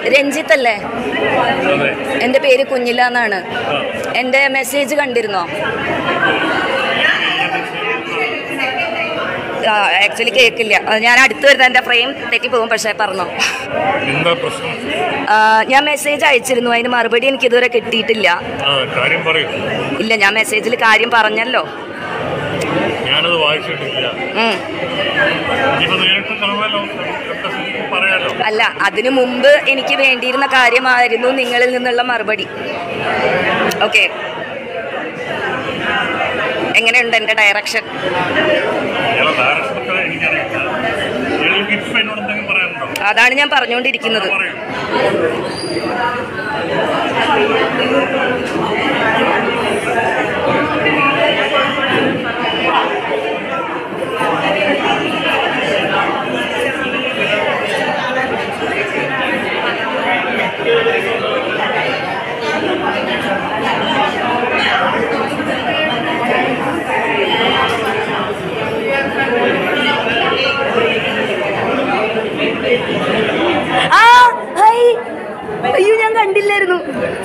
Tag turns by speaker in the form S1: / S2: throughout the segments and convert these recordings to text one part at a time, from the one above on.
S1: രഞ്ജിത്ത് അല്ലേ
S2: അതെ
S1: എൻ്റെ പേര് കുഞ്ഞില എന്നാണ് എൻ്റെ മെസ്സേജ് കണ്ടിരുന്നോ ആക്ച്വലി കേൾക്കില്ല അത് ഞാൻ അടുത്ത് വരുന്ന എൻ്റെ ഫ്രെയിം തെറ്റി പോകും പക്ഷേ പറഞ്ഞോ
S2: എന്താ പ്രശ്നം
S1: ആ, ഞാൻ മെസ്സേജ് അയച്ചിരുന്നു അതിന് മറുപടി എനിക്ക് ഇതുവരെ കിട്ടിയിട്ടില്ല
S2: ആ കാര്യം പറയൂ
S1: ഇല്ല ഞാൻ മെസ്സേജിൽ കാര്യം പറഞ്ഞല്ലോ
S2: ഞാനത് വായിച്ചിട്ടില്ല
S1: ഉം.
S2: ഇനിയിപ്പോ നേരിട്ട് കാണാമല്ലോ എന്താ പറയാലോ
S1: അല്ല അതിനു മുമ്പ് എനിക്ക് വേണ്ടിയിരുന്ന കാര്യമായിരുന്നു നിങ്ങളിൽ നിന്നുള്ള മറുപടി ഓക്കെ എങ്ങനെയുണ്ട് എൻ്റെ ഡയറക്ഷൻ
S2: ഇയാളെ ഡയറക്ഷനൊക്കെ എനിക്കറിയില്ല ഇയാൾക്ക് ഇപ്പൊ എന്നോട് എന്തെങ്കിലും പറയാനുണ്ടോ
S1: അതാണ് ഞാൻ പറഞ്ഞുകൊണ്ടിരിക്കുന്നത്
S2: പറയൂ
S1: ആ ഹൈ അയ്യോ ഞാൻ കണ്ടില്ലായിരുന്നു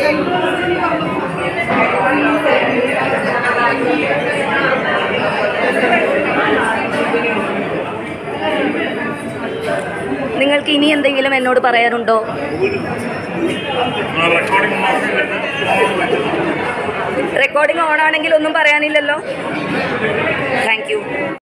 S1: നിങ്ങൾക്ക് ഇനി എന്തെങ്കിലും എന്നോട് പറയാനുണ്ടോ
S2: ആ റെക്കോർഡിംഗ് നോക്കിയിട്ട്
S1: റെക്കോർഡിംഗ് ഓൺ ആണെങ്കിൽ ഒന്നും പറയാനില്ലല്ലോ താങ്ക് യു